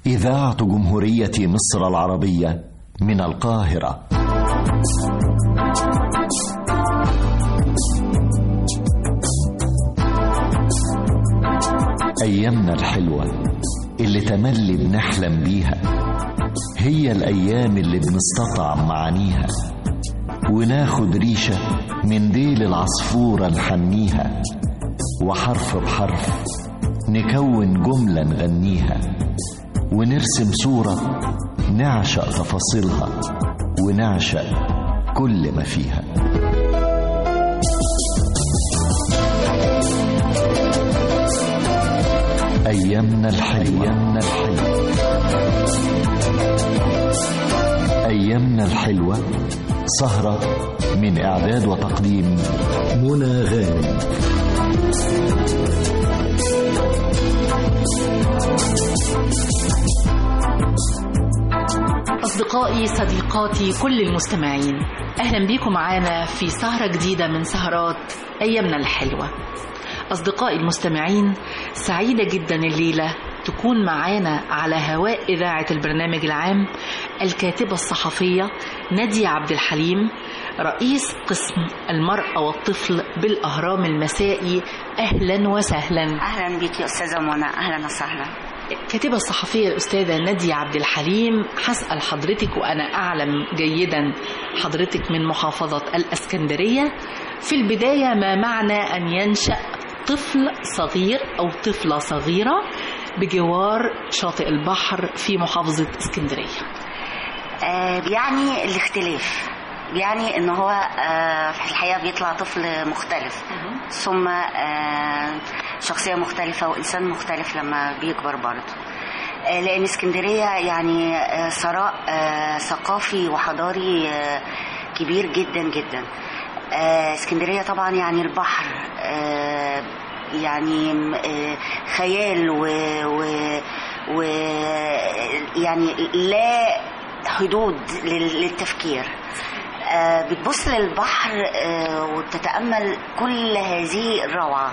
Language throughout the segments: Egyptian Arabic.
إذاعة جمهورية مصر العربية من القاهرة أيامنا الحلوة اللي تملي بنحلم بيها هي الأيام اللي بنستطعم معانيها وناخد ريشة من ديل العصفورة نحنيها وحرف بحرف نكون جملة نغنيها ونرسم صورة نعشق تفاصيلها ونعشق كل ما فيها أيامنا الحلوة أيامنا الحلوة أيامنا الحلوة سهرة من إعداد وتقديم منى غانم أصدقائي صديقاتي كل المستمعين أهلا بيكم معانا في سهرة جديدة من سهرات أيامنا الحلوة أصدقائي المستمعين سعيدة جدا الليلة تكون معانا على هواء إذاعة البرنامج العام الكاتبة الصحفية نادية عبد الحليم رئيس قسم المرأة والطفل بالأهرام المسائي أهلا وسهلا اهلا بيك يا استاذه منى اهلا وسهلا الكاتبة الصحفية الأستاذة نادية عبد الحليم هسأل حضرتك وأنا أعلم جيدا حضرتك من محافظة الأسكندرية في البداية ما معنى أن ينشأ طفل صغير أو طفلة صغيرة بجوار شاطئ البحر في محافظة اسكندرية آه يعني الاختلاف يعني ان هو آه في الحقيقه بيطلع طفل مختلف ثم آه شخصيه مختلفه وانسان مختلف لما بيكبر برضه آه لان اسكندريه يعني آه ثراء آه ثقافي وحضاري آه كبير جدا جدا آه اسكندريه طبعا يعني البحر آه يعني آه خيال و, و, و يعني لا حدود لل- للتفكير آه، بتبص للبحر آه، وتتأمل كل هذه الروعة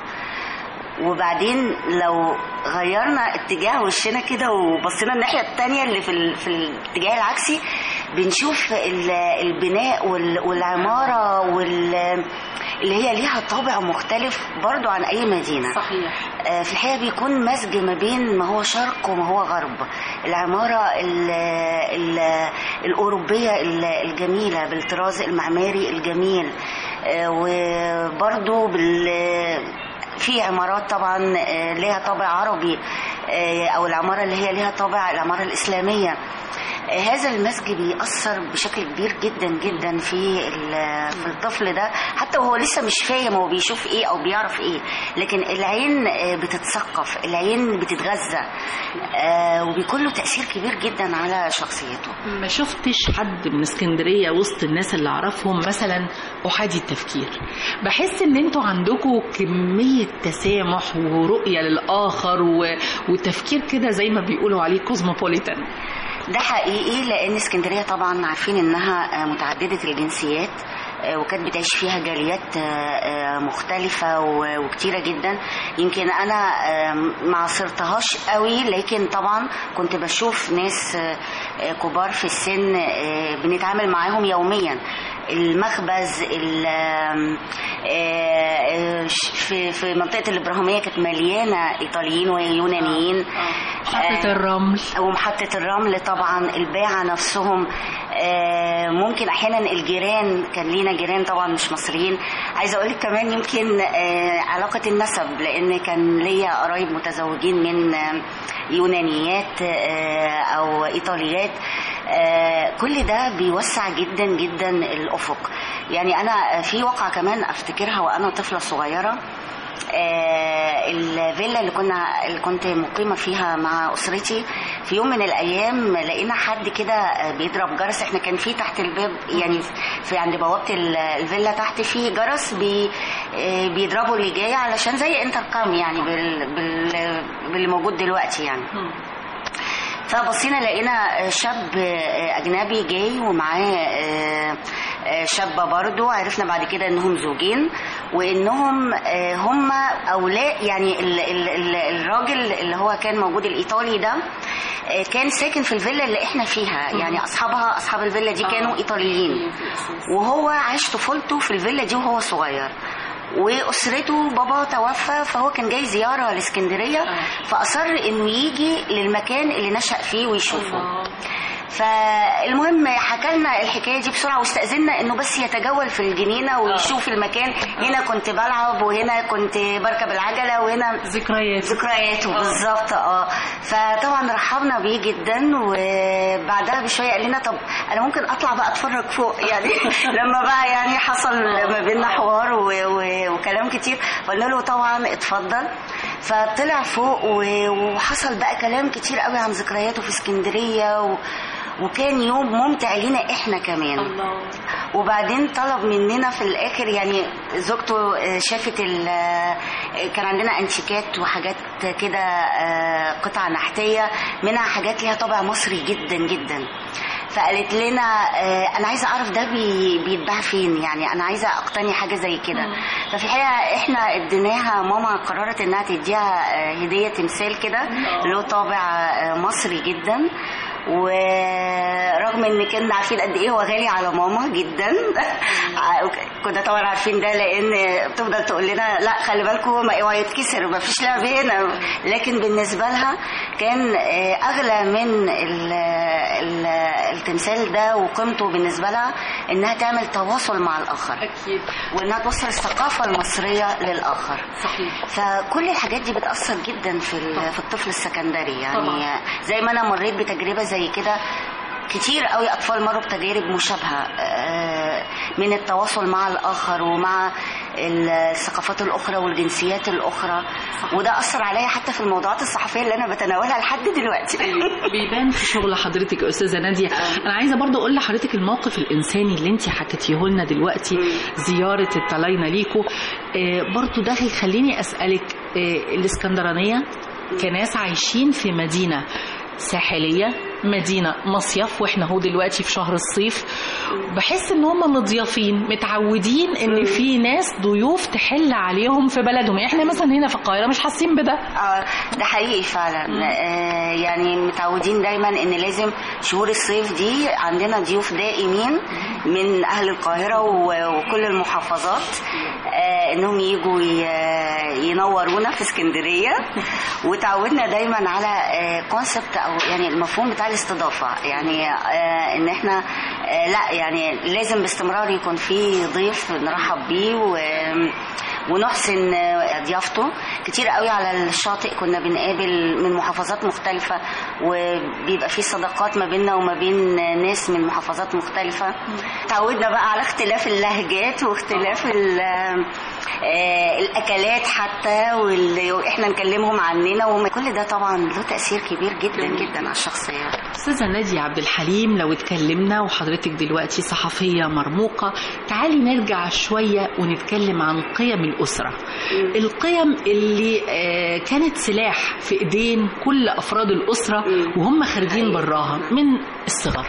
وبعدين لو غيرنا اتجاه وشنا كده وبصينا الناحية التانية اللي في, ال... في الاتجاه العكسي بنشوف ال- البناء وال... والعمارة وال... اللي هي ليها طابع مختلف برضو عن أي مدينة صحيح آه، في الحقيقة بيكون مزج ما بين ما هو شرق وما هو غرب العمارة ال ال الأوروبية ال- الجميلة بالطراز المعماري الجميل آه، وبرضو بال في عمارات طبعا آه، ليها طابع عربي آه، او العماره اللي هي ليها طابع العماره الاسلاميه آه، هذا المزج بيأثر بشكل كبير جدا جدا في ال- في الطفل ده حتى وهو لسه مش فاهم هو بيشوف ايه او بيعرف ايه لكن العين آه، بتتثقف العين بتتغذى آه، وبيكون له تأثير كبير جدا على شخصيته ما شفتش حد من اسكندرية وسط الناس اللي أعرفهم مثلا أحادي التفكير بحس إن أنتوا عندكم كمية تسامح ورؤية للآخر و... وتفكير كده زي ما بيقولوا عليه كوزموبوليتان ده حقيقي لان اسكندريه طبعا عارفين انها آه، متعدده الجنسيات آه، وكانت بتعيش فيها جاليات آه، آه، مختلفة و- وكتيرة جدا يمكن أنا آه، ما عاصرتهاش قوي لكن طبعا كنت بشوف ناس آه، آه، كبار في السن آه، بنتعامل معاهم يوميا المخبز ال- آم، آه، آه، ش- في في منطقة الإبراهيمية كانت مليانة إيطاليين ويونانيين محطة الرمل ومحطة الرمل طبعا الباعة نفسهم آه، ممكن احيانا الجيران كان لينا جيران طبعا مش مصريين عايزه اقول لك كمان يمكن آه، علاقه النسب لان كان ليا قرايب متزوجين من آه، يونانيات آه، او ايطاليات آه، كل ده بيوسع جدا جدا الافق يعني انا في واقعه كمان افتكرها وانا طفله صغيره آه، الفيلا اللي كنا اللي كنت مقيمه فيها مع اسرتي في يوم من الايام لقينا حد كده آه، بيضرب جرس احنا كان في تحت الباب يعني في عند بوابه ال- الفيلا تحت في جرس بي آه، بيضربوا اللي جاي علشان زي انتركام يعني بال بال باللي موجود دلوقتي يعني فبصينا لقينا شاب اجنبي جاي ومعاه آه، آه، شابه برضو عرفنا بعد كده انهم زوجين وانهم آه، هم اولاد يعني ال- ال- ال- الراجل اللي هو كان موجود الايطالي ده آه، كان ساكن في الفيلا اللي احنا فيها يعني اصحابها اصحاب الفيلا دي كانوا ايطاليين وهو عاش طفولته في الفيلا دي وهو صغير واسرته بابا توفى فهو كان جاي زياره لاسكندريه فاصر انه يجي للمكان اللي نشا فيه ويشوفه فالمهم حكى لنا الحكايه دي بسرعه واستاذنا انه بس يتجول في الجنينه ويشوف المكان هنا كنت بلعب وهنا كنت بركب العجله وهنا ذكريات ذكرياته بالظبط اه فطبعا رحبنا بيه جدا وبعدها بشويه قال لنا طب انا ممكن اطلع بقى اتفرج فوق يعني لما بقى يعني حصل ما بيننا حوار و... و... وكلام كتير قلنا له طبعا اتفضل فطلع فوق و... وحصل بقى كلام كتير قوي عن ذكرياته في اسكندريه و... وكان يوم ممتع لينا احنا كمان الله وبعدين طلب مننا في الاخر يعني زوجته آه، شافت ال- آه، كان عندنا انتيكات وحاجات كده آه، قطع نحتيه منها حاجات ليها طابع مصري جدا جدا فقالت لنا آه، انا عايزه اعرف ده بي- بيتباع فين يعني انا عايزه اقتني حاجه زي كده ففي الحقيقه احنا اديناها ماما قررت انها تديها آه، هديه تمثال كده له طابع آه، مصري جدا ورغم ان كنا عارفين قد ايه هو غالي على ماما جدا كنا طبعا عارفين ده لان بتفضل تقول لنا لا خلي بالكم ما اوعى يتكسر ما فيش لعب هنا لكن بالنسبه لها كان آه، اغلى من ال- ال- التمثال ده وقيمته بالنسبه لها انها تعمل تواصل مع الاخر اكيد وانها توصل الثقافه المصريه للاخر صحيح فكل الحاجات دي بتأثر جدا في ال- في الطفل السكندري يعني طبعا. زي ما انا مريت بتجربة زي كده كتير قوي اطفال مروا بتجارب مشابهه آه، من التواصل مع الاخر ومع الثقافات الاخرى والجنسيات الاخرى وده اثر عليا حتى في الموضوعات الصحفيه اللي انا بتناولها لحد دلوقتي بيبان في شغل حضرتك يا استاذه ناديه انا عايزه برضو اقول لحضرتك الموقف الانساني اللي انت حكيتيه لنا دلوقتي زياره الطلاينه ليكو آه، برضو ده هيخليني اسالك آه، الاسكندرانيه كناس عايشين في مدينه ساحليه مدينه مصيف واحنا هو دلوقتي في شهر الصيف بحس ان هم مضيافين متعودين ان في ناس ضيوف تحل عليهم في بلدهم احنا مثلا هنا في القاهره مش حاسين بده اه ده حقيقي فعلا آه يعني متعودين دايما ان لازم شهور الصيف دي عندنا ضيوف دائمين من اهل القاهره و- وكل المحافظات آه انهم يجوا ي- ينورونا في اسكندريه وتعودنا دايما على كونسبت او يعني المفهوم بتاع الاستضافه يعني آه ان احنا آه لا يعني لازم باستمرار يكون في ضيف نرحب بيه و ونحسن ضيافته كتير قوي على الشاطئ كنا بنقابل من محافظات مختلفة وبيبقى في صداقات ما بيننا وما بين ناس من محافظات مختلفة تعودنا بقى على اختلاف اللهجات واختلاف ال- آه، الأكلات حتى واللي احنا نكلمهم عننا وكل ده طبعا له تأثير كبير جدا جدا على الشخصية استاذه ناديه عبد الحليم لو اتكلمنا وحضرتك دلوقتي صحفيه مرموقه تعالي نرجع شويه ونتكلم عن قيم الاسره القيم اللي آه، كانت سلاح في ايدين كل افراد الاسره وهم خارجين براها من الصغر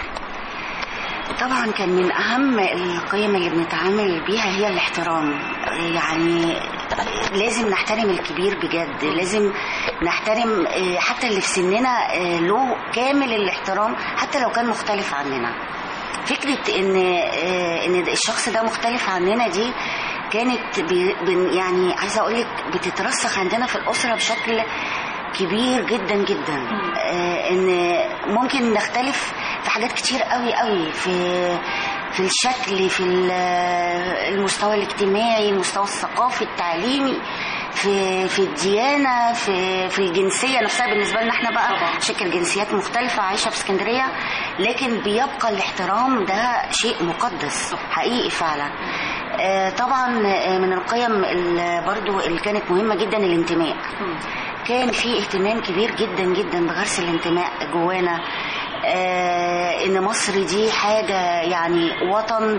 طبعا كان من اهم القيم اللي بنتعامل بيها هي الاحترام يعني لازم نحترم الكبير بجد لازم نحترم آه، حتى اللي في سننا آه، له كامل الاحترام حتى لو كان مختلف عننا فكرة ان آه، ان الشخص ده مختلف عننا دي كانت بي بن- يعني عايزه اقول لك بتترسخ عندنا في الاسره بشكل كبير جدا جدا آه، ان ممكن نختلف في حاجات كتير قوي قوي في في الشكل في ال- المستوى الاجتماعي المستوى الثقافي التعليمي في في الديانه في في الجنسيه نفسها بالنسبه لنا احنا بقى شكل جنسيات مختلفه عايشه في اسكندريه لكن بيبقى الاحترام ده شيء مقدس حقيقي فعلا آه، طبعا آه، من القيم ال- برضو اللي كانت مهمه جدا الانتماء كان في اهتمام كبير جدا جدا بغرس الانتماء جوانا آه ان مصر دي حاجه يعني وطن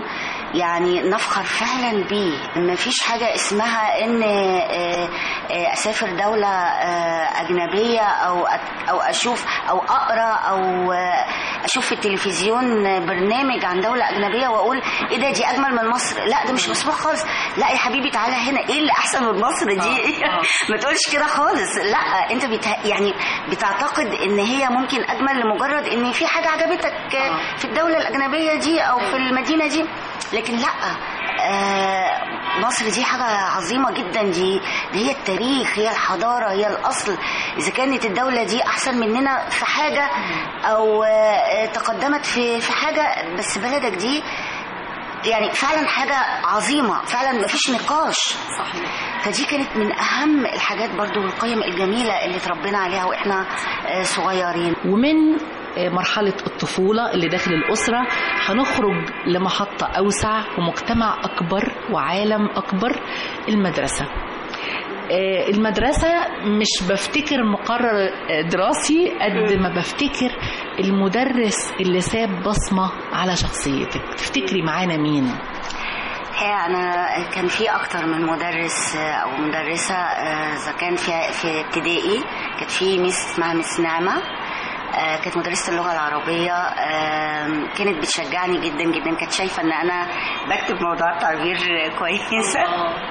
يعني نفخر فعلا بيه ما فيش حاجة اسمها ان آه، آه، اسافر دولة آه، اجنبية او أت- او اشوف او اقرا او آه، اشوف في التلفزيون برنامج عن دولة اجنبية واقول ايه ده دي اجمل من مصر لا ده مش مسموح خالص لا يا حبيبي تعالى هنا ايه اللي احسن من مصر دي آه، آه. ما تقولش كده خالص لا انت بت... يعني بتعتقد ان هي ممكن اجمل لمجرد ان في حاجه عجبتك آه. في الدوله الاجنبيه دي او في المدينه دي لكن لا آه، مصر دي حاجة عظيمة جدا دي, دي هي التاريخ هي الحضارة هي الأصل إذا كانت الدولة دي أحسن مننا في حاجة أو آه، تقدمت في في حاجة بس بلدك دي يعني فعلا حاجة عظيمة فعلا مفيش نقاش صحيح فدي كانت من اهم الحاجات برضو والقيم الجميله اللي اتربينا عليها واحنا آه، صغيرين ومن آه، مرحلة الطفولة اللي داخل الأسرة هنخرج لمحطة أوسع ومجتمع أكبر وعالم أكبر المدرسة آه، المدرسة مش بفتكر مقرر آه، دراسي قد ما بفتكر المدرس اللي ساب بصمة على شخصيتك تفتكري معانا مين؟ هي انا كان في اكتر من مدرس آه، او مدرسه آه، اذا كان في في ابتدائي كانت في ميس اسمها ميس نعمه آه، كانت مدرسة اللغة العربية آم، كانت بتشجعني جدا جدا كانت شايفة ان انا بكتب موضوعات تعبير كويسة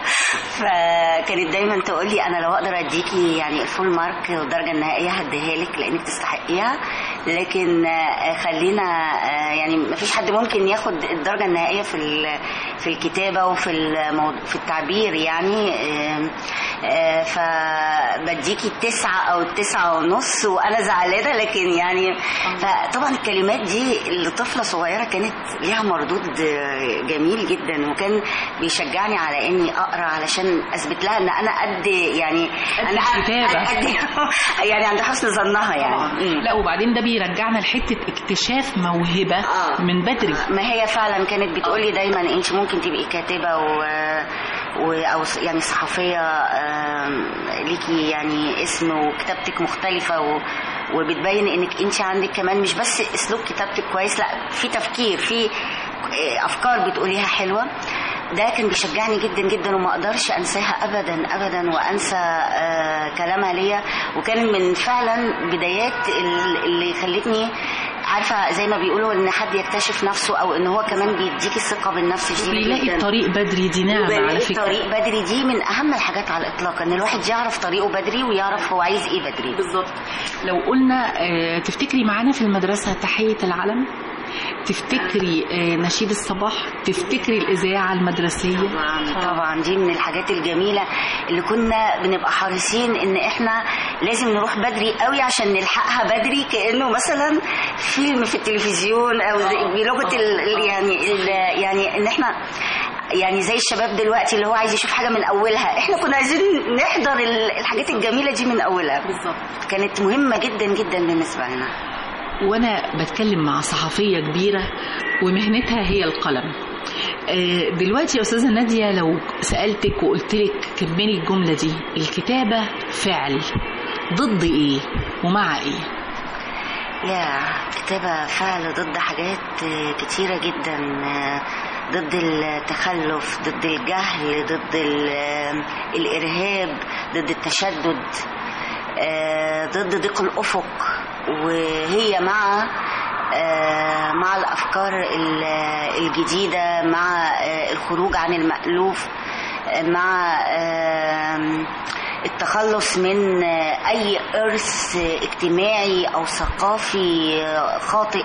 فكانت دايما تقول لي انا لو اقدر اديكي يعني الفول مارك والدرجة النهائية هديها لك لانك تستحقيها لكن آه، خلينا آه، يعني ما فيش حد ممكن ياخد الدرجة النهائية في ال- في الكتابة وفي الموضوع في التعبير يعني آم، آه، فبديكي التسعة أو التسعة ونص وأنا زعلانة لكن يعني فطبعا الكلمات دي لطفلة صغيرة كانت ليها مردود آه، جميل جدا وكان بيشجعني على إني أقرأ علشان أثبت لها إن أنا قد يعني قد أنا الكتابة. قد يعني عند حسن ظنها يعني مم. لا وبعدين ده بيرجعنا لحتة اكتشاف موهبة آه. من بدري ما هي فعلا كانت بتقولي دايما انت ممكن تبقي كاتبه و... و... او س- يعني صحفيه آم، ليكي يعني اسم وكتابتك مختلفه و... وبتبين انك انت عندك كمان مش بس اسلوب كتابتك كويس لا في تفكير في آه، افكار بتقوليها حلوه ده كان بيشجعني جدا جدا وما اقدرش انساها ابدا ابدا وانسى آه كلامها ليا وكان من فعلا بدايات ال- اللي خلتني عارفه زي ما بيقولوا ان حد يكتشف نفسه او ان هو كمان بيديكي الثقه بالنفس شديده بيلاقي جدا الطريق بدري دي نعمة على وبلاقي فكرة الطريق بدري دي من اهم الحاجات على الاطلاق ان الواحد يعرف طريقه بدري ويعرف هو عايز ايه بدري بالظبط لو قلنا آه، تفتكري معانا في المدرسة تحية العلم تفتكري آه، نشيد الصباح تفتكري الإذاعة المدرسية طبعا طبعا دي من الحاجات الجميله اللي كنا بنبقى حريصين ان احنا لازم نروح بدري قوي عشان نلحقها بدري كانه مثلا فيلم في التلفزيون او زي- بلغه ال ال- يعني ال يعني ان احنا يعني زي الشباب دلوقتي اللي هو عايز يشوف حاجه من اولها احنا كنا عايزين نحضر ال- الحاجات الجميله دي من اولها بالظبط كانت مهمه جدا جدا بالنسبه لنا وأنا بتكلم مع صحفية كبيرة ومهنتها هي القلم آه، دلوقتي يا أستاذة نادية لو سألتك وقلت لك كملي الجملة دي الكتابة فعل ضد إيه ومع إيه يا كتابة فعل ضد حاجات آه، كتيرة جدا آه، ضد التخلف ضد الجهل ضد ال- آه، الإرهاب ضد التشدد آه، ضد ضيق الأفق وهي مع آه، مع الأفكار ال- الجديدة مع آه، الخروج عن المألوف آه، مع آم، التخلص من آه، أي إرث اجتماعي أو ثقافي آه، خاطئ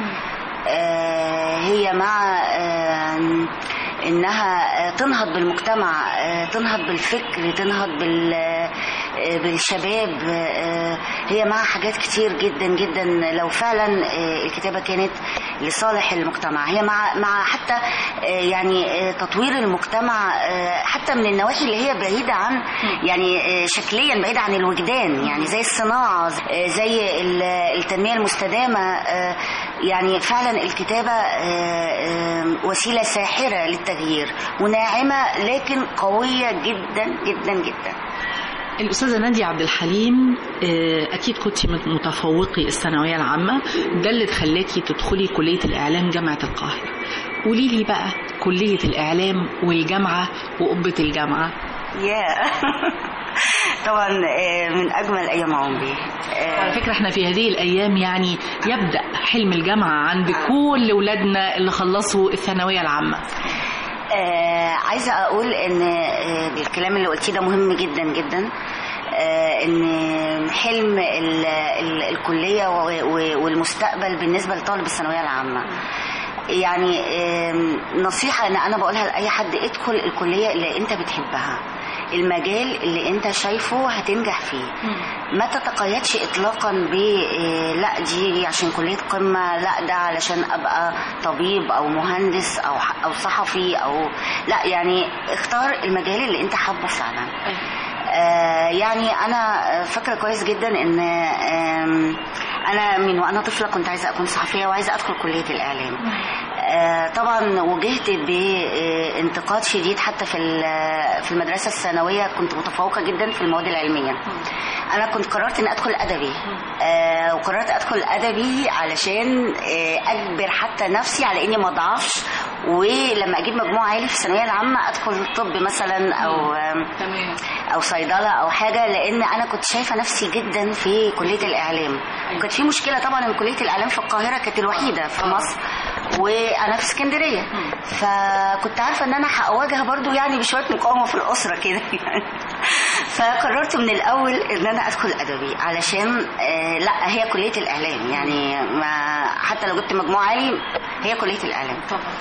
آه، هي مع آم، انها آه، تنهض بالمجتمع آه، تنهض بالفكر تنهض بال آه، بالشباب آه، هي مع حاجات كتير جدا جدا لو فعلا آه، الكتابه كانت لصالح المجتمع هي مع مع حتى آه، يعني آه، تطوير المجتمع آه، حتى من النواحي اللي هي بعيده عن يعني آه، شكليا بعيده عن الوجدان يعني زي الصناعه آه، زي ال- التنميه المستدامه آه، يعني فعلا الكتابه آه، آه، وسيله ساحره للتغيير وناعمه لكن قويه جدا جدا جدا الأستاذة نادية عبد الحليم آه، أكيد كنت من متفوقي الثانوية العامة ده اللي خلاكي تدخلي كلية الإعلام جامعة القاهرة قولي لي بقى كلية الإعلام والجامعة وقبة الجامعة يا طبعا آه، من اجمل ايام عمري آه، على فكرة احنا في هذه الأيام يعني يبدأ حلم الجامعة عند كل ولادنا اللي خلصوا الثانوية العامة آه عايزه اقول ان آه الكلام اللي قلتيه ده مهم جدا جدا آه ان حلم ال ال الكليه و- و- والمستقبل بالنسبه لطالب الثانويه العامه يعني آم، نصيحه ان انا بقولها لاي حد ادخل الكليه اللي انت بتحبها المجال اللي انت شايفه هتنجح فيه ما تتقيدش اطلاقا ب آه، لا دي عشان كليه قمه لا ده علشان ابقى طبيب او مهندس او ح- او صحفي او لا يعني اختار المجال اللي انت حابه فعلا آه، يعني انا فاكره كويس جدا ان آم، انا من وانا طفله كنت عايزه اكون صحفيه وعايزه ادخل كليه الاعلام آه، طبعا واجهت بانتقاد شديد حتى في ال- في المدرسه الثانويه كنت متفوقه جدا في المواد العلميه انا كنت قررت ان ادخل ادبي آه، وقررت ادخل ادبي علشان آه، اجبر حتى نفسي على اني ما اضعفش ولما اجيب مجموع عالي في الثانويه العامه ادخل طب مثلا او آم، تمام او صيدله او حاجه لان انا كنت شايفه نفسي جدا في كليه الاعلام وكانت في مشكله طبعا ان كليه الاعلام في القاهره كانت الوحيده في مصر وانا في اسكندريه فكنت عارفه ان انا هواجه برضو يعني بشويه مقاومه في الاسره كده يعني فقررت من الاول ان انا ادخل ادبي علشان آه لا هي كليه الاعلام يعني ما حتى لو جبت مجموع عالي هي كليه الاعلام طبعا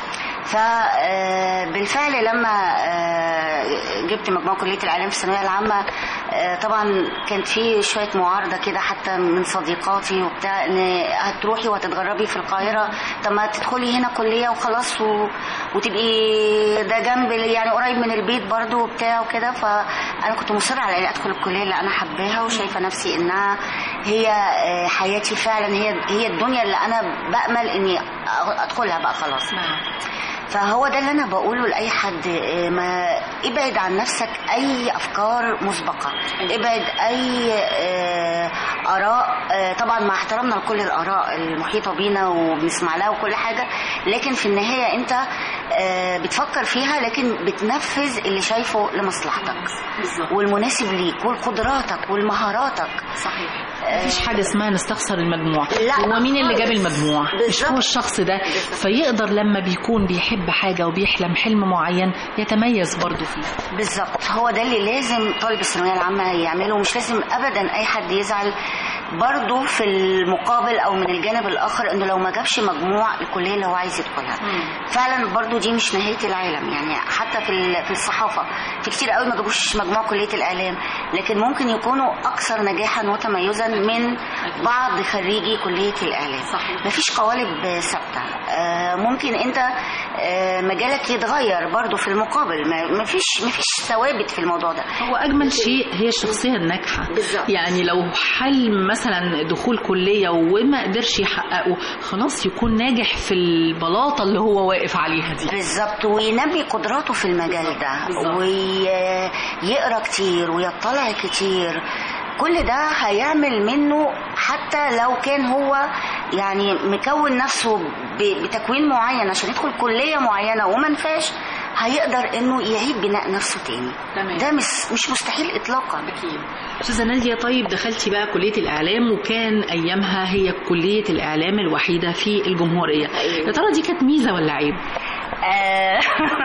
فبالفعل لما آه، جبت مجموع كلية الإعلام في الثانوية العامة آه، طبعا كانت في شوية معارضة كده حتى من صديقاتي وبتاع إن هتروحي وهتتغربي في القاهرة طب ما تدخلي هنا كلية وخلاص و... وتبقي ده جنب يعني قريب من البيت برضو وبتاع وكده فأنا كنت مصرة على إني أدخل الكلية اللي أنا حباها وشايفة نفسي إنها هي آه، حياتي فعلا هي هي الدنيا اللي أنا بأمل إني أدخلها بقى خلاص نعم فهو ده اللي انا بقوله لاي حد إيه، ما ابعد عن نفسك اي افكار مسبقه ابعد اي آه، اراء آه، طبعا مع احترامنا لكل الاراء المحيطه بينا وبنسمع لها وكل حاجه لكن في النهايه انت آه، بتفكر فيها لكن بتنفذ اللي شايفه لمصلحتك بالظبط والمناسب ليك وقدراتك والمهاراتك صحيح مفيش حاجة اسمها نستخسر المجموع لا، هو مين اللي جاب خالص. المجموع مش بالظبط. هو الشخص ده فيقدر لما بيكون بيحب حاجة وبيحلم حلم معين يتميز برضه فيه بالظبط هو ده اللي لازم طالب الثانويه العامه يعمله مش لازم ابدا اي حد يزعل برضه في المقابل او من الجانب الاخر انه لو ما جابش مجموع الكليه اللي هو عايز يدخلها فعلا برضه دي مش نهايه العالم يعني حتى في ال- في الصحافه في كتير قوي ما جابوش مجموع كليه الاعلام لكن ممكن يكونوا اكثر نجاحا وتميزا من بعض خريجي كليه الاعلام صحيح. مفيش قوالب ثابته آه، ممكن انت آه، مجالك يتغير برضو في المقابل ما- مفيش مفيش ثوابت في الموضوع ده هو أجمل شيء هي الشخصية الناجحة بالظبط. يعني لو حلم مثلا دخول كلية وما قدرش يحققه خلاص يكون ناجح في البلاطة اللي هو واقف عليها دي بالظبط وينمي قدراته في المجال ده بالظبط. ويقرا كتير ويطلع كتير كل ده هيعمل منه حتى لو كان هو يعني مكون نفسه ب- بتكوين معين عشان يدخل كلية معينة وما نفاش هيقدر انه يعيد بناء نفسه تاني تمام. ده مش مش مستحيل اطلاقا أكيد أستاذة نادية طيب دخلتي بقى كلية الإعلام وكان أيامها هي كلية الإعلام الوحيدة في الجمهورية يا ترى دي كانت ميزة ولا عيب؟ آه،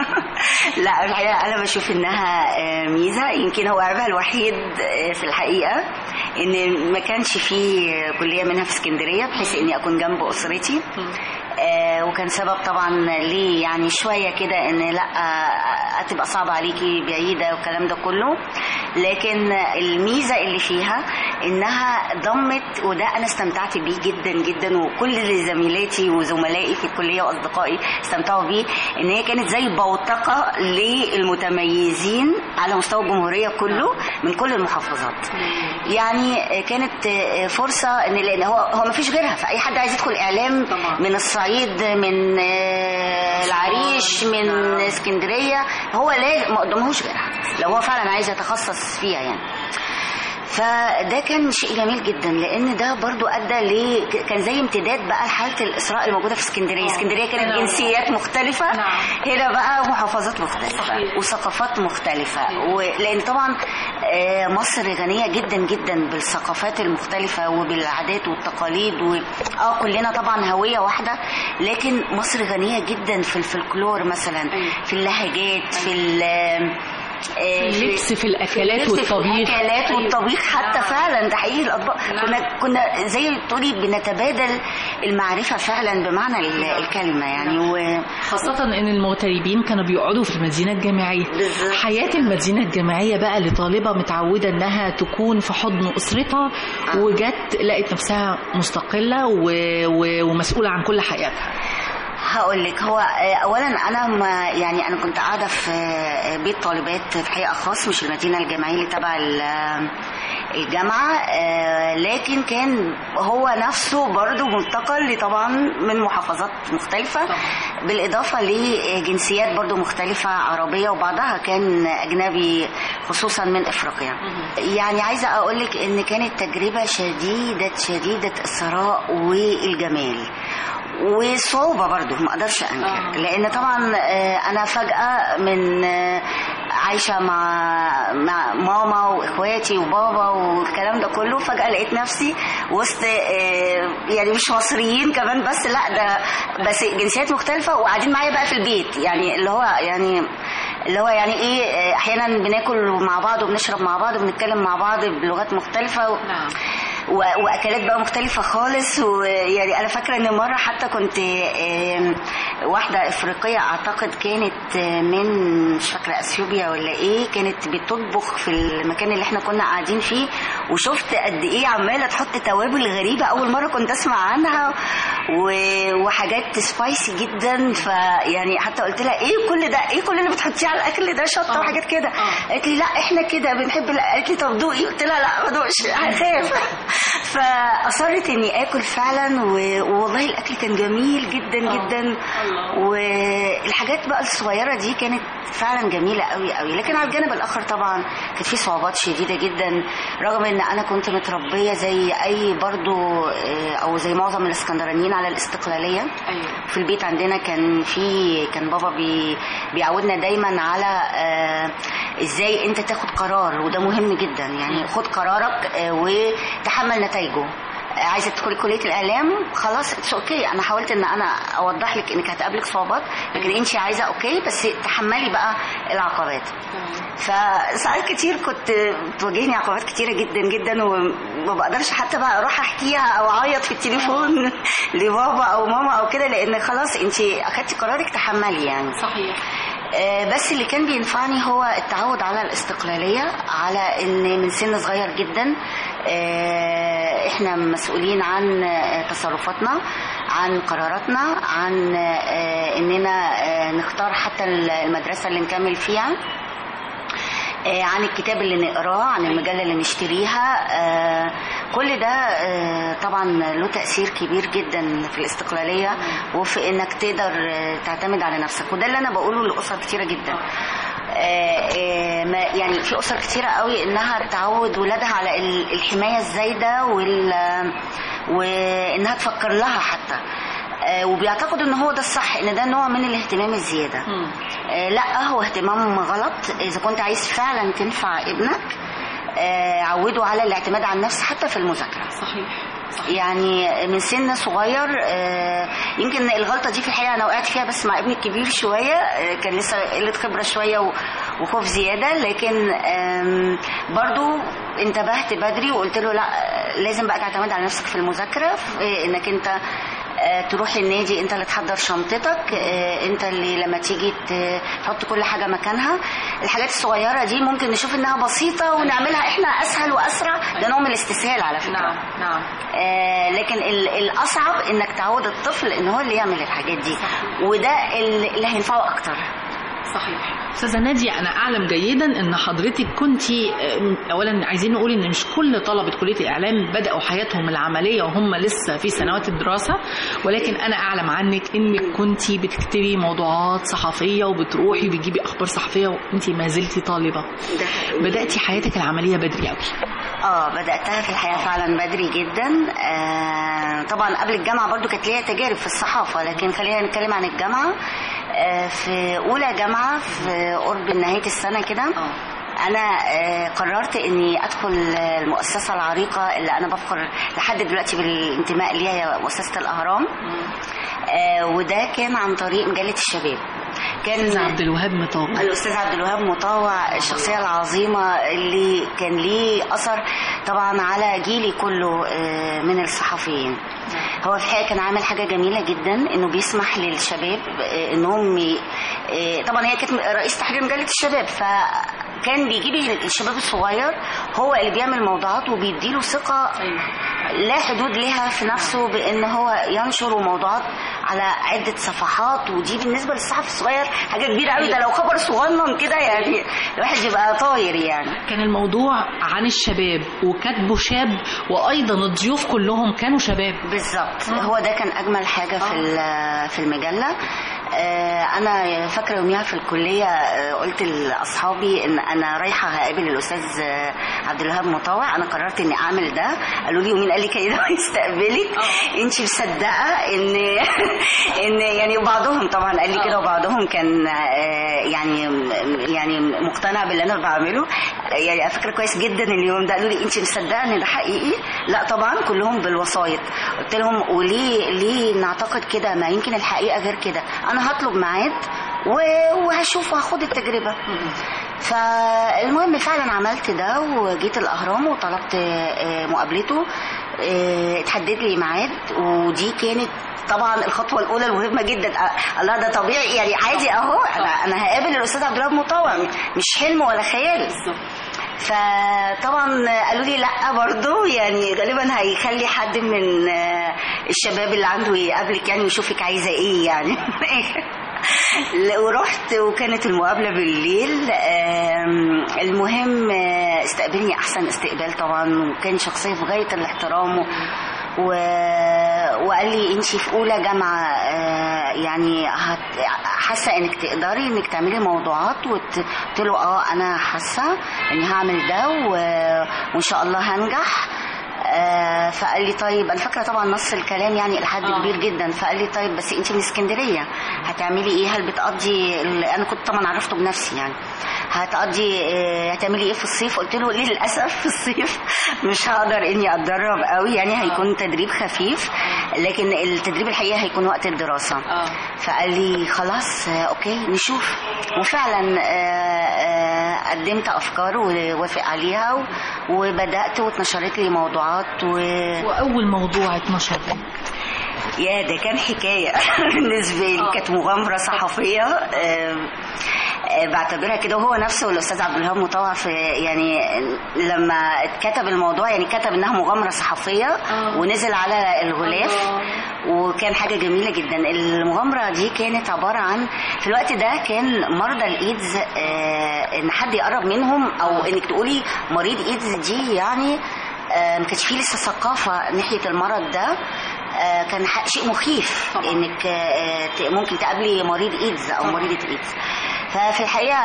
لا الحقيقة أنا بشوف إنها آه، ميزة يمكن هو عيبها الوحيد آه، في الحقيقة إن ما كانش في كلية منها في اسكندرية بحيث إني أكون جنب أسرتي آه، وكان سبب طبعا ليه يعني شوية كده إن لا آه، هتبقى صعبة عليكي بعيدة والكلام ده كله لكن الميزة اللي فيها إنها ضمت وده أنا استمتعت بيه جدا جدا وكل زميلاتي وزملائي في الكلية وأصدقائي استمتعوا بيه إن هي كانت زي بوتقة للمتميزين على مستوى الجمهورية كله من كل المحافظات يعني كانت فرصة إن لأن هو هو ما فيش غيرها فأي حد عايز يدخل إعلام طبعا. من الصعيد من آه، العريش من اسكندرية هو لا ما قدامهوش غيرها لو هو فعلا عايز يتخصص فيها يعني فده كان شيء جميل جدا لان ده برضو ادى ل كان زي امتداد بقى لحاله الاسراء الموجوده في اسكندريه اسكندريه كانت نعم. جنسيات مختلفه نعم. هنا بقى محافظات مختلفه صحيح. وثقافات مختلفه صحيح. ولان طبعا آه، مصر غنيه جدا جدا بالثقافات المختلفه وبالعادات والتقاليد و... اه كلنا طبعا هويه واحده لكن مصر غنيه جدا في الفلكلور مثلا أيوة. في اللهجات في ال آه، في اللبس في الاكلات اللبس في والطبيخ الاكلات أيوة. والطبيخ حتى نعم. فعلا ده حقيقي الاطباق نعم. كنا كنا زي ما بتقولي بنتبادل المعرفه فعلا بمعنى ال- الكلمه يعني و خاصة إن المغتربين كانوا بيقعدوا في المدينة الجامعية بالظبط. حياة المدينة الجامعية بقى لطالبة متعودة إنها تكون في حضن أسرتها آه. وجت لقت نفسها مستقلة و... و... ومسؤولة عن كل حياتها هقول لك هو آه، اولا انا ما يعني انا كنت قاعده في آه، بيت طالبات في حقيقه خاص مش المدينه الجامعيه اللي تبع ال- آه، الجامعه آه، لكن كان هو نفسه برضه منتقل طبعا من محافظات مختلفه بالاضافه لجنسيات برضه مختلفه عربيه وبعضها كان اجنبي خصوصا من افريقيا يعني عايزه اقول لك ان كانت تجربه شديده شديده الثراء والجمال وصعوبة برضو ما اقدرش انكر آه. لان طبعا آه، انا فجأة من آه، عايشة مع مع ماما واخواتي وبابا والكلام ده كله فجأة لقيت نفسي وسط آه، يعني مش مصريين كمان بس لا ده بس جنسيات مختلفة وقاعدين معايا بقى في البيت يعني اللي هو يعني اللي هو يعني ايه آه، احيانا بناكل مع بعض وبنشرب مع بعض وبنتكلم مع بعض بلغات مختلفة و... نعم و- واكلات بقى مختلفه خالص ويعني انا فاكره ان مره حتى كنت آم، واحده افريقيه اعتقد كانت آه، من مش فاكره اثيوبيا ولا ايه كانت بتطبخ في المكان اللي احنا كنا قاعدين فيه وشفت قد ايه عماله تحط توابل غريبه اول مره كنت اسمع عنها و- وحاجات سبايسي جدا فيعني حتى قلت لها ايه كل ده ايه كل اللي بتحطيه على الاكل ده شطه آه. وحاجات كده آه. قالت لي لا احنا كده بنحب ال- قالت لي طب دوقي قلت لها لا ما دوقش هخاف فاصرت اني اكل فعلا و- والله الاكل كان جميل جدا آه. جدا الله. والحاجات بقى الصغيره دي كانت فعلا جميله قوي قوي لكن على الجانب الاخر طبعا كانت في صعوبات شديده جدا رغم ان انا كنت متربيه زي اي برضو آه، او زي معظم الاسكندرانيين على الاستقلاليه أيوة في البيت عندنا كان في كان بابا بي بيعودنا دايما على آه ازاي انت تاخد قرار وده مهم جدا يعني خد قرارك آه وتحمل نتائجه آه، عايزه تدخلي كليه الاعلام خلاص اتس اوكي انا حاولت ان انا اوضح لك انك هتقابلك صعوبات لكن انت عايزه اوكي بس تحملي بقى العقبات فساعات كتير كنت بتواجهني عقبات كتيره جدا جدا وما بقدرش حتى بقى اروح احكيها او اعيط في التليفون لبابا او ماما او كده لان خلاص انت اخدتي قرارك تحملي يعني صحيح آه، بس اللي كان بينفعني هو التعود على الاستقلالية على ان من سن صغير جدا آه، احنا مسؤولين عن آه، تصرفاتنا عن قراراتنا عن آه، اننا آه، نختار حتى المدرسة اللي نكمل فيها آه، عن الكتاب اللي نقراه عن المجلة اللي نشتريها آه، كل ده آه، طبعا له تأثير كبير جدا في الاستقلالية وفي انك تقدر آه، تعتمد على نفسك وده اللي انا بقوله لأسر كتيرة جدا آه، آه، ما يعني في أسر كتيرة قوي انها تعود ولادها على ال- الحماية الزايدة وال وانها تفكر لها حتى آه، وبيعتقدوا ان هو ده الصح ان ده نوع من الاهتمام الزياده مم. آه، لا هو اهتمام غلط اذا كنت عايز فعلا تنفع ابنك آه، عوده على الاعتماد على النفس حتى في المذاكره صحيح صحيح يعني من سن صغير آه، يمكن الغلطه دي في الحقيقه انا وقعت فيها بس مع ابني الكبير شويه آه، كان لسه قله خبره شويه و- وخوف زياده لكن آم، برضو انتبهت بدري وقلت له لا آه، لازم بقى تعتمد على نفسك في المذاكره في انك انت آه، تروح النادي انت اللي تحضر شنطتك آه، انت اللي لما تيجي ت- تحط كل حاجه مكانها الحاجات الصغيره دي ممكن نشوف انها بسيطه ونعملها احنا اسهل واسرع ده نوع من الاستسهال على فكره نعم نعم آه، لكن ال- الاصعب انك تعود الطفل ان هو اللي يعمل الحاجات دي وده ال- اللي هينفعه اكتر صحيح استاذه ناديه انا اعلم جيدا ان حضرتك كنت اولا عايزين نقول ان مش كل طلبه كليه الاعلام بداوا حياتهم العمليه وهم لسه في سنوات الدراسه ولكن انا اعلم عنك انك كنت بتكتبي موضوعات صحفيه وبتروحي بتجيبي اخبار صحفيه وانت ما زلتي طالبه ده بداتي حياتك العمليه بدري قوي اه بداتها في الحقيقه فعلا بدري جدا آه طبعا قبل الجامعه برضو كانت ليا تجارب في الصحافه لكن خلينا نتكلم عن الجامعه آه في اولى جامعه في قرب نهايه السنه كده انا آه، قررت اني ادخل المؤسسه العريقه اللي انا بفخر لحد دلوقتي بالانتماء ليها هي مؤسسه الاهرام آه، وده كان عن طريق مجله الشباب كان أستاذ عبد الوهاب مطاوع الاستاذ عبد الوهاب مطاوع الشخصيه العظيمه اللي كان ليه اثر طبعا على جيلي كله آه، من الصحفيين هو في الحقيقه كان عامل حاجه جميله جدا انه بيسمح للشباب آه، انهم ي- آه، طبعا هي كانت رئيس تحرير مجله الشباب فكان بيجيب الشباب الصغير هو اللي بيعمل موضوعات وبيديله ثقه لا حدود لها في نفسه بان هو ينشر موضوعات على عده صفحات ودي بالنسبه للصحفي الصغير حاجه كبيره قوي ده لو خبر صغنن كده يعني الواحد يبقى طاير يعني كان الموضوع عن الشباب وكاتبه شاب وايضا الضيوف كلهم كانوا شباب بالظبط هو ده كان اجمل حاجه في ال- في المجله آه، انا فاكره يوميها في الكليه آه، قلت لاصحابي ان انا رايحه هقابل الاستاذ آه، عبد الوهاب مطاوع انا قررت اني اعمل ده قالوا لي ومين قال لك كده يستقبلك انت مصدقه ان ان يعني بعضهم طبعا قال لي كده وبعضهم كان آه، يعني يعني مقتنع باللي انا بعمله يعني أنا فاكره كويس جدا اليوم ده قالوا لي انت مصدقه ان ده حقيقي لا طبعا كلهم بالوسايط قلت لهم وليه ليه نعتقد كده ما يمكن الحقيقه غير كده انا هطلب ميعاد و- وهشوف وهاخد التجربه فالمهم فعلا عملت ده وجيت الاهرام وطلبت آه، مقابلته آه، اتحدد لي ميعاد ودي كانت طبعا الخطوه الاولى المهمه جدا أ- الله ده طبيعي يعني عادي اهو انا انا هقابل الاستاذ عبد الوهاب مطوع مش حلم ولا خيال فطبعا قالوا لي لا برضو يعني غالبا هيخلي حد من آه، الشباب اللي عنده يقابلك يعني ويشوفك عايزه ايه يعني لا، ورحت وكانت المقابله بالليل آم، المهم آه، استقبلني احسن استقبال طبعا وكان شخصيه في غايه الاحترام و... و... وقال لي انت في اولى جامعه آه، يعني هت... حاسه انك تقدري انك تعملي موضوعات وت... قلت له اه انا حاسه اني هعمل ده و... وان شاء الله هنجح آه، فقال لي طيب انا فاكره طبعا نص الكلام يعني لحد آه. كبير جدا فقال لي طيب بس انت من اسكندريه هتعملي ايه هل بتقضي ال- انا كنت طبعا عرفته بنفسي يعني هتقضي آه، هتعملي ايه في الصيف قلت له للاسف في الصيف مش هقدر اني اتدرب قوي يعني هيكون تدريب خفيف لكن التدريب الحقيقه هيكون وقت الدراسه فقال لي خلاص آه، اوكي نشوف وفعلا آه، آه، قدمت افكار ووافق عليها و- وبدات واتنشرت لي موضوعات و... واول موضوع اتنشر يا ده كان حكايه بالنسبه لي كانت مغامره صحفيه آم، آه، بعتبرها كده وهو نفسه الاستاذ عبد الوهاب مطوع في يعني لما كتب الموضوع يعني كتب انها مغامره صحفيه آه. ونزل على الغلاف الله. وكان حاجه جميله جدا المغامره دي كانت عباره عن في الوقت ده كان مرضى الايدز آه، ان حد يقرب منهم او انك تقولي مريض ايدز دي يعني آه، ما كانش فيه لسه ثقافه ناحيه المرض ده آه، كان ح- شيء مخيف طبعا. انك آه، ت- ممكن تقابلي مريض ايدز او مريضه ايدز ففي الحقيقه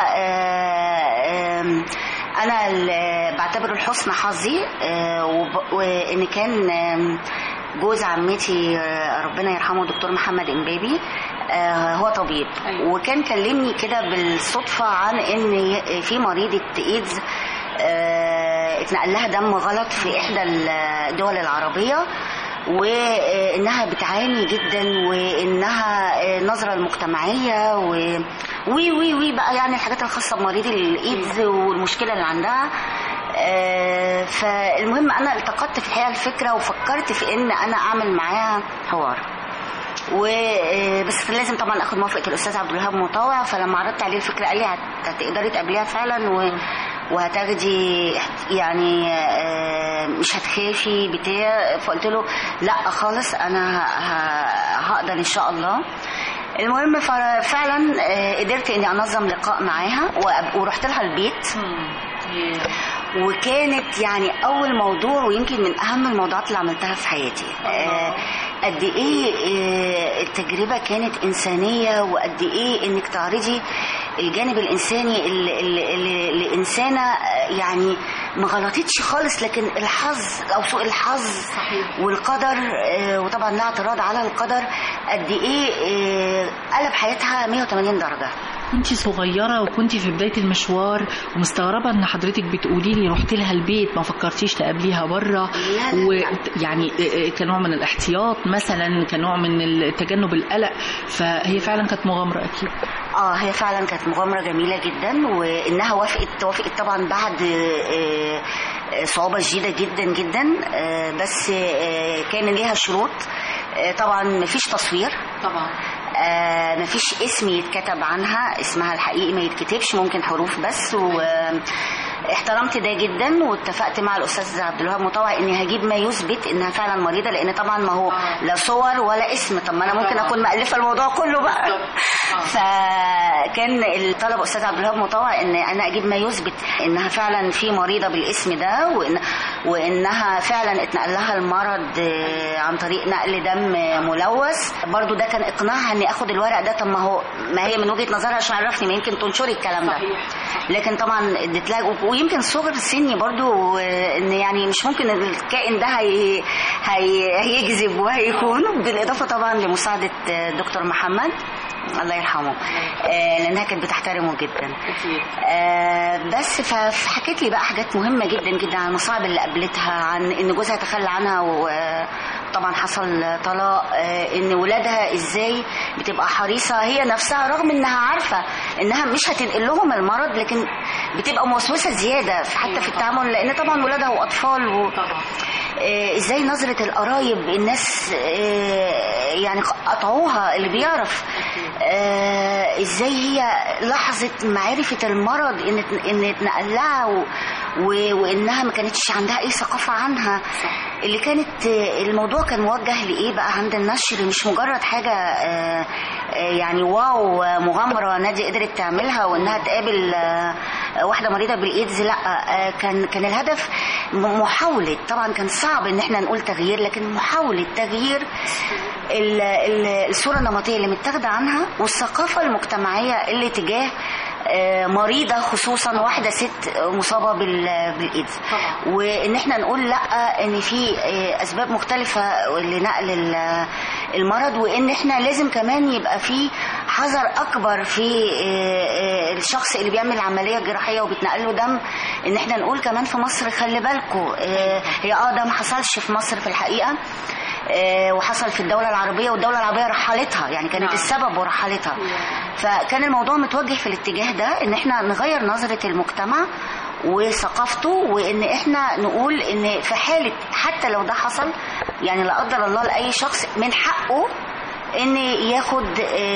آه، آم، انا ال- بعتبره لحسن حظي آه، وب- وان كان آم، جوز عمتي آه، ربنا يرحمه دكتور محمد امبابي آه، هو طبيب أيوة. وكان كلمني كده بالصدفه عن ان ي- في مريضه ايدز آه، اتنقل لها دم غلط في احدى الدول العربيه وانها بتعاني جدا وانها النظره المجتمعيه و وي وي وي بقى يعني الحاجات الخاصه بمريض الايدز والمشكله اللي عندها آه، فالمهم انا التقطت في الحقيقه الفكره وفكرت في ان انا اعمل معاها حوار و آه، بس كان لازم طبعا اخد موافقه الاستاذ عبد الوهاب مطاوع فلما عرضت عليه الفكره قال لي هت- هتقدري تقابليها فعلا و وهتاخدي احت- يعني آه، مش هتخافي بتاع فقلت له لا خالص انا ه- ه- هقدر ان شاء الله المهم ف- فعلا آه، قدرت اني انظم لقاء معاها وأب- ورحت لها البيت وكانت يعني اول موضوع ويمكن من اهم الموضوعات اللي عملتها في حياتي آه، قد ايه آه، التجربه كانت انسانيه وقد ايه انك تعرضي الجانب الانساني اللي, اللي, اللي, اللي انسانه آه، يعني ما غلطتش خالص لكن الحظ او سوء الحظ صحيح. والقدر آه، وطبعا لا اعتراض على القدر قد ايه آه، قلب حياتها 180 درجه كنت صغيرة وكنت في بداية المشوار ومستغربة ان حضرتك بتقولي لي رحت لها البيت ما فكرتيش تقابليها بره لا، لا، ويعني كنوع من الاحتياط مثلا كنوع من تجنب القلق فهي فعلا كانت مغامرة اكيد اه هي فعلا كانت مغامره جميله جدا وانها وافقت وافقت طبعا بعد آه، آه، صعوبه شديده جدا جدا آه، بس آه، كان ليها شروط آه، طبعا مفيش تصوير طبعا آه، مفيش اسم يتكتب عنها اسمها الحقيقي ما يتكتبش ممكن حروف بس و احترمت ده جدا واتفقت مع الاستاذ عبد الوهاب مطوع اني هجيب ما يثبت انها فعلا مريضه لان طبعا ما هو آه. لا صور ولا اسم طب ما انا ممكن طبعا. اكون مالفه الموضوع كله بقى بالظبط. آه. فكان الطلب استاذ عبد الوهاب مطوع ان انا اجيب ما يثبت انها فعلا في مريضه بالاسم ده وإن وانها فعلا اتنقل لها المرض آه، عن طريق نقل دم ملوث برضو ده كان اقناعها اني اخد الورق ده طب ما هو ما هي من وجهه نظرها عشان عرفني ما يمكن تنشري الكلام ده صحيح. لكن طبعا اديت لها ويمكن صغر سني برضو آه، ان يعني مش ممكن الكائن ده هي هي هيجذب وهيكون بالاضافه طبعا لمساعده آه، دكتور محمد الله يرحمه آه، لانها كانت بتحترمه جدا اكيد آه، بس ف- فحكت لي بقى حاجات مهمه جدا جدا عن المصاعب اللي قابلتها عن ان جوزها تخلى عنها وطبعا حصل طلاق آه، ان ولادها ازاي بتبقى حريصه هي نفسها رغم انها عارفه انها مش هتنقل لهم المرض لكن بتبقى موسوسه زياده في- حتى في التعامل لان طبعا ولادها واطفال و... طبعا آه، ازاي نظرة القرايب الناس آه، يعني قطعوها اللي بيعرف آه، ازاي هي لحظة معرفة المرض ان ان اتنقل لها و- و- وانها ما كانتش عندها اي ثقافة عنها اللي كانت آه، الموضوع كان موجه لايه بقى عند النشر مش مجرد حاجة آه، آه، يعني واو آه، مغامرة نادية قدرت تعملها وانها تقابل آه، واحدة مريضة بالايدز لا آه، كان كان الهدف م- محاولة طبعا كان صعب ان احنا نقول تغيير لكن محاولة تغيير ال- ال- الصورة النمطية اللي متاخدة عنها والثقافة المجتمعية اللي تجاه آه، مريضة خصوصا واحدة ست مصابة بال- بالايدز طبعا. وان احنا نقول لا ان في آه، اسباب مختلفة لنقل ال- المرض وان احنا لازم كمان يبقى في حذر اكبر في آه، آه، الشخص اللي بيعمل عملية جراحية وبيتنقل له دم ان احنا نقول كمان في مصر خلي بالكم هي اه ده ما حصلش في مصر في الحقيقة آه، وحصل في الدولة العربية والدولة العربية رحلتها يعني كانت نعم. السبب ورحلتها فكان الموضوع متوجه في الاتجاه ده ان احنا نغير نظرة المجتمع وثقافته وان احنا نقول ان في حالة حتى لو ده حصل يعني لا قدر الله لأي شخص من حقه ان ياخد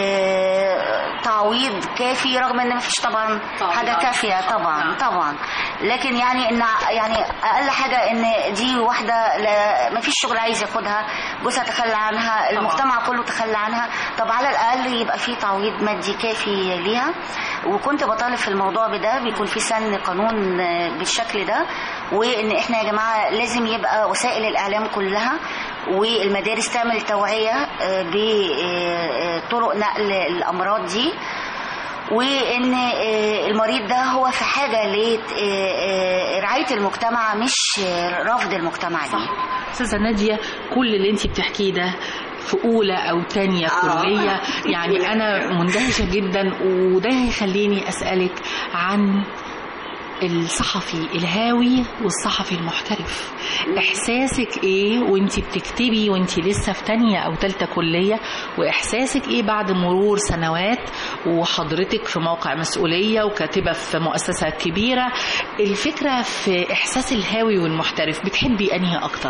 آه، تعويض كافي رغم ان مفيش طبعا طبعاً. حاجه كافيه طبعا نعم. طبعا لكن يعني ان يعني اقل حاجه ان دي واحده لا مفيش شغل عايز ياخدها جوزها تخلى عنها المجتمع كله تخلى عنها طب على الاقل يبقى في تعويض مادي كافي ليها وكنت بطالب في الموضوع بده بيكون في سن قانون آه، بالشكل ده وان احنا يا جماعه لازم يبقى وسائل الاعلام كلها والمدارس تعمل توعيه آه، بطرق نقل الامراض دي وان آه، المريض ده هو في حاجه لرعايه المجتمع مش آه، رفض المجتمع ليه استاذه ناديه كل اللي انت بتحكيه ده في اولى او تانية آه. كليه يعني انا مندهشه جدا وده هيخليني اسالك عن الصحفي الهاوي والصحفي المحترف احساسك ايه وانت بتكتبي وانت لسه في تانية او تالتة كلية واحساسك ايه بعد مرور سنوات وحضرتك في موقع مسؤولية وكاتبة في مؤسسة كبيرة الفكرة في احساس الهاوي والمحترف بتحبي انهي اكتر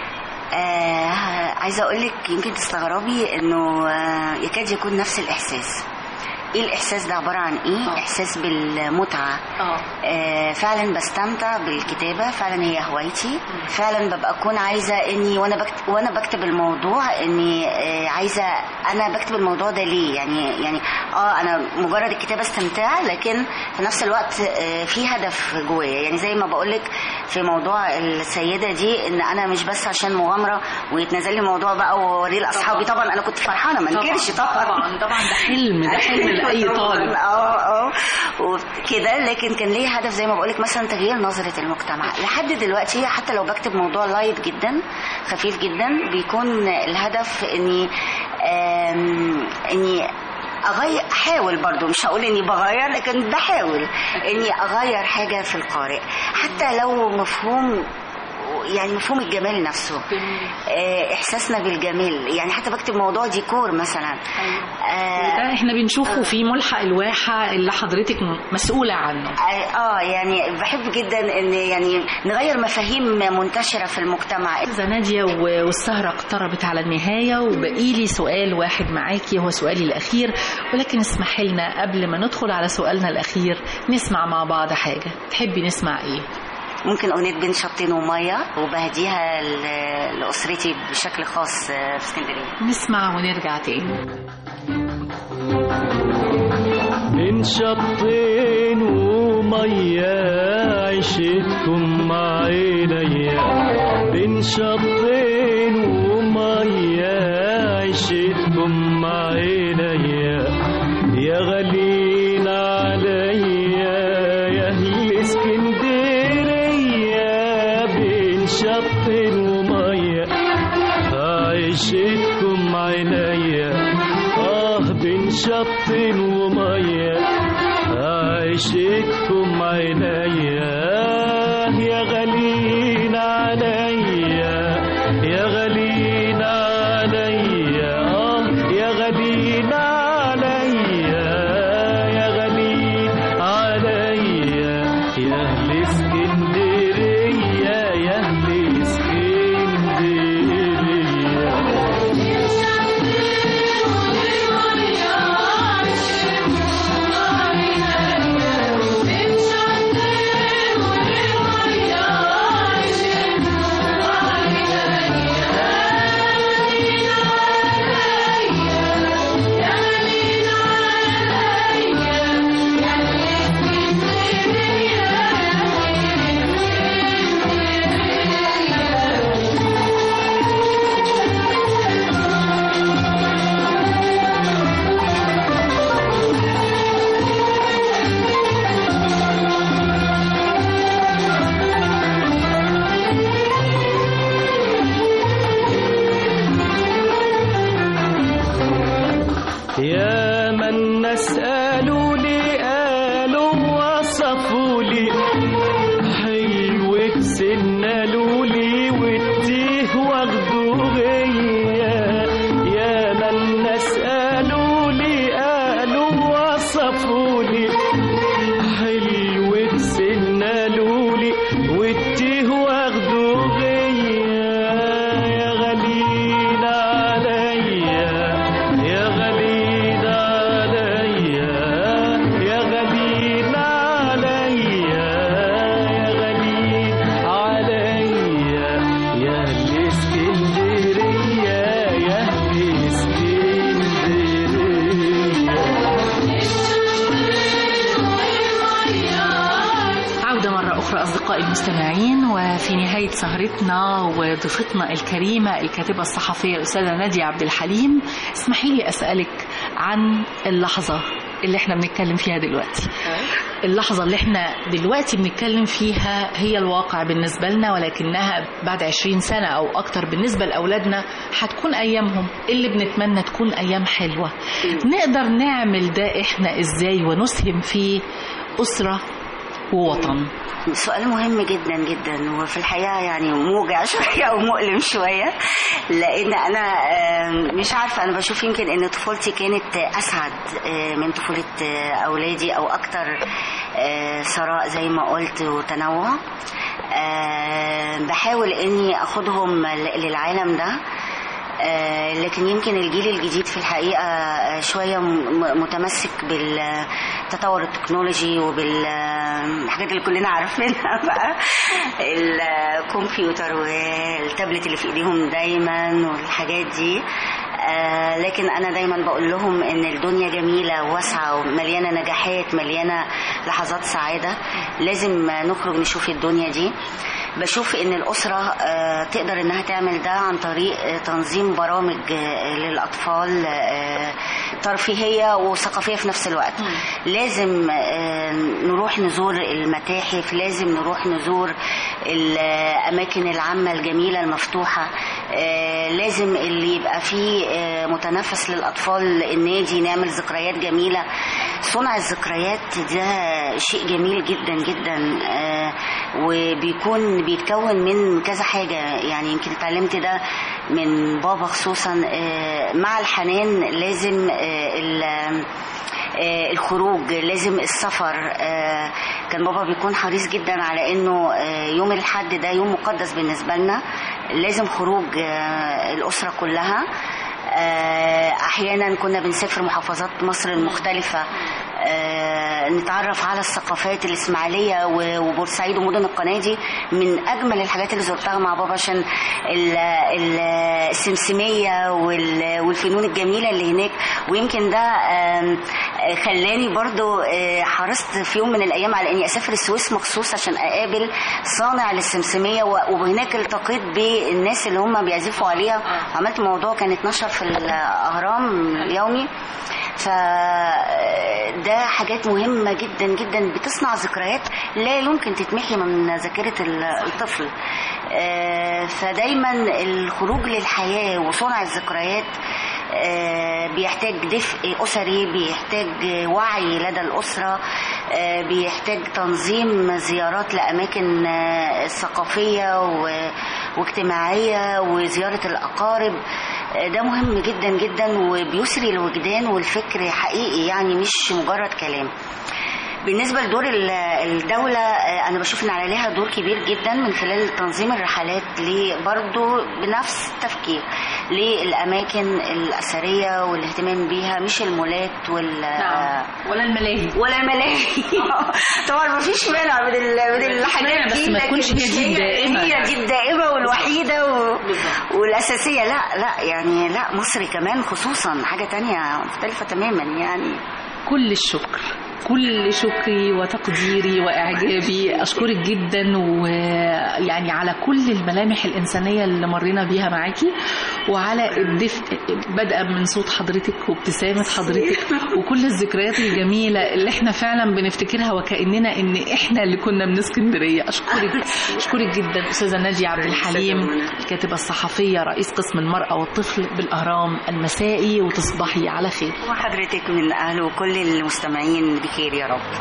آه عايزه اقول لك يمكن تستغربي انه آه يكاد يكون نفس الاحساس ايه الاحساس ده عباره عن ايه آه. احساس بالمتعه اه آه، فعلا بستمتع بالكتابة فعلا هي هوايتي فعلا ببقى أكون عايزة إني وأنا بكتب وأنا بكتب الموضوع إني آه، عايزة أنا بكتب الموضوع ده ليه يعني يعني اه انا مجرد الكتابه استمتاع لكن في نفس الوقت آه، في هدف جوايا يعني زي ما بقول لك في موضوع السيده دي ان انا مش بس عشان مغامره ويتنزل لي موضوع بقى واوريه لاصحابي طبعا انا كنت فرحانه ما انكرش طبعا طبعا طبعا ده حلم ده حلم لاي طالب اه اه وكده لكن كان ليه هدف زي ما بقولك مثلا تغيير نظره المجتمع لحد دلوقتي حتى لو بكتب موضوع لايت جدا خفيف جدا بيكون الهدف اني آم، اني اغير احاول برضو مش هقول اني بغير لكن بحاول اني اغير حاجه في القارئ حتى لو مفهوم يعني مفهوم الجمال نفسه آه، احساسنا بالجمال يعني حتى بكتب موضوع ديكور مثلا آه، ده احنا بنشوفه في ملحق الواحة اللي حضرتك مسؤولة عنه اه يعني بحب جدا ان يعني نغير مفاهيم منتشره في المجتمع أستاذة نادية و- والسهرة اقتربت على النهاية وبقي لي سؤال واحد معاكي هو سؤالي الأخير ولكن اسمحي لنا قبل ما ندخل على سؤالنا الأخير نسمع مع بعض حاجة تحبي نسمع إيه؟ ممكن اغنيه بين شطين وميه وبهديها ل- لاسرتي بشكل خاص آه، في اسكندريه نسمع ونرجع تاني بين شطين ومية عشتكم مع عينيا بين شطين ومية عشتكم مع عينيا يا غالين عليا يا أهل اسكندرية بين شطين ومية عشتكم عينيا آه بين شط ومية عشتكم عينيا يا غالين عليا يا غالين عليا آه يا غالين عليا يا غالين عليا يا أهل اسكندرية يا أهل اسكندرية يا من نسألوا لي قالوا وصفوا لي حلوك سنالوا لي والتيه واخدوا غيا يا من نسألوا لي قالوا وصفوا لي حلوك سنالوا لي والتيه واخدوا غيا يا غالين عليا يا غالين عليا يا غالين عليا يا غالين عليا يا أهل اسكندرية يا أهل اسكندرية عودة مرة أخرى أصدقائي المستمعين وفي نهاية سهرتنا وضيفتنا الكريمة الكاتبة الصحفية الأستاذة نادية عبد الحليم اسمحي لي أسألك عن اللحظة اللي احنا بنتكلم فيها دلوقتي اللحظة اللي احنا دلوقتي بنتكلم فيها هي الواقع بالنسبة لنا ولكنها بعد عشرين سنة أو أكتر بالنسبة لأولادنا هتكون أيامهم اللي بنتمنى تكون أيام حلوة نقدر نعمل ده احنا ازاي ونسهم في أسرة ووطن سؤال مهم جدا جدا وفي الحقيقه يعني موجع شويه او مؤلم شويه لان انا آم، مش عارفه انا بشوف يمكن ان طفولتي كانت اسعد آه، من طفوله آه، اولادي او اكتر آه، ثراء زي ما قلت وتنوع آه، بحاول اني اخدهم ل- للعالم ده آه، لكن يمكن الجيل الجديد في الحقيقة آه، شوية م- متمسك بالتطور التكنولوجي وبالحاجات اللي كلنا عارفينها بقى الكمبيوتر والتابلت اللي في ايديهم دايما والحاجات دي آه، لكن انا دايما بقول لهم ان الدنيا جميله وواسعه ومليانه نجاحات مليانه لحظات سعاده لازم نخرج نشوف الدنيا دي بشوف ان الاسره آه، تقدر انها تعمل ده عن طريق آه، تنظيم برامج آه، للاطفال آه، ترفيهيه وثقافيه في نفس الوقت لازم آه، نروح نزور المتاحف لازم نروح نزور الاماكن العامه الجميله المفتوحه آه، لازم اللي يبقى فيه آه، متنفس للاطفال النادي نعمل ذكريات جميله صنع الذكريات ده شيء جميل جدا جدا آه، وبيكون بيتكون من كذا حاجه يعني يمكن اتعلمت ده من بابا خصوصا آه، مع الحنان لازم آه، ال- آه، الخروج لازم السفر آه، كان بابا بيكون حريص جدا على انه آه، يوم الحد ده يوم مقدس بالنسبه لنا لازم خروج آه، الاسره كلها آه، احيانا كنا بنسافر محافظات مصر المختلفه آه، نتعرف على الثقافات الاسماعيليه و- وبورسعيد ومدن القناه دي من اجمل الحاجات اللي زرتها مع بابا عشان ال- ال- السمسميه وال- والفنون الجميله اللي هناك ويمكن ده آم، آه، خلاني برضو آه، حرصت في يوم من الايام على اني اسافر السويس مخصوص عشان اقابل صانع للسمسميه و- وهناك التقيت بالناس اللي هم بيعزفوا عليها عملت موضوع كان اتنشر في الاهرام اليومي فده حاجات مهمة جدا جدا بتصنع ذكريات لا يمكن تتمحي من ذاكرة ال- الطفل آه، فدايما الخروج للحياة وصنع الذكريات آه، بيحتاج دفء أسري بيحتاج وعي لدى الأسرة آه، بيحتاج تنظيم زيارات لأماكن آه، ثقافية و- واجتماعية وزيارة الأقارب آه، ده مهم جدا جدا وبيسري الوجدان والفكر حقيقي يعني مش مجرد كلام بالنسبة لدور ال- الدولة آه، أنا بشوف إن عليها دور كبير جدا من خلال تنظيم الرحلات برضه بنفس التفكير للأماكن الأثرية والاهتمام بيها مش المولات وال نعم ولا الملاهي ولا الملاهي طبعا ما فيش مانع من ال- من الحاجات بس دي ما لكن تكونش هي مش دي الدائمة. هي دي الدائمه والوحيده و... والاساسيه لا لا يعني لا مصر كمان خصوصا حاجه تانية مختلفه تماما يعني كل الشكر كل شكري وتقديري واعجابي اشكرك جدا ويعني على كل الملامح الانسانيه اللي مرينا بيها معاكي وعلى الدفء بدءا من صوت حضرتك وابتسامه حضرتك وكل الذكريات الجميله اللي احنا فعلا بنفتكرها وكاننا ان احنا اللي كنا من اسكندريه اشكرك اشكرك جدا استاذه ناجيه عبد الحليم الكاتبه الصحفيه رئيس قسم المراه والطفل بالاهرام المسائي وتصبحي على خير وحضرتك من اهل وكل المستمعين بخير يا رب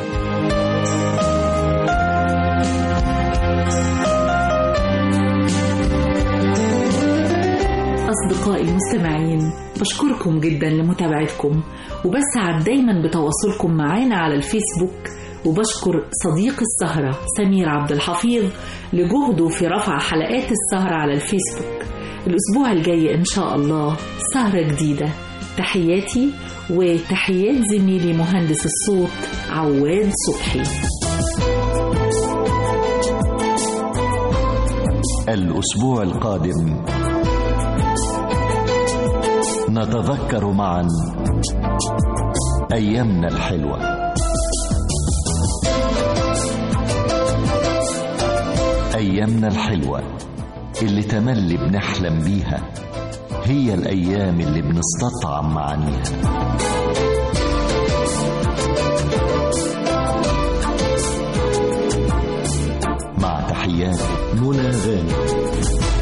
أصدقائي المستمعين بشكركم جدا لمتابعتكم وبسعد دايما بتواصلكم معانا على الفيسبوك وبشكر صديق السهرة سمير عبد الحفيظ لجهده في رفع حلقات السهرة على الفيسبوك الأسبوع الجاي إن شاء الله سهرة جديدة تحياتي وتحيات زميلي مهندس الصوت عواد صبحي الأسبوع القادم نتذكر معا أيامنا الحلوة أيامنا الحلوة اللي تملي بنحلم بيها هي الأيام اللي بنستطعم معانيها مع تحيات منى غانم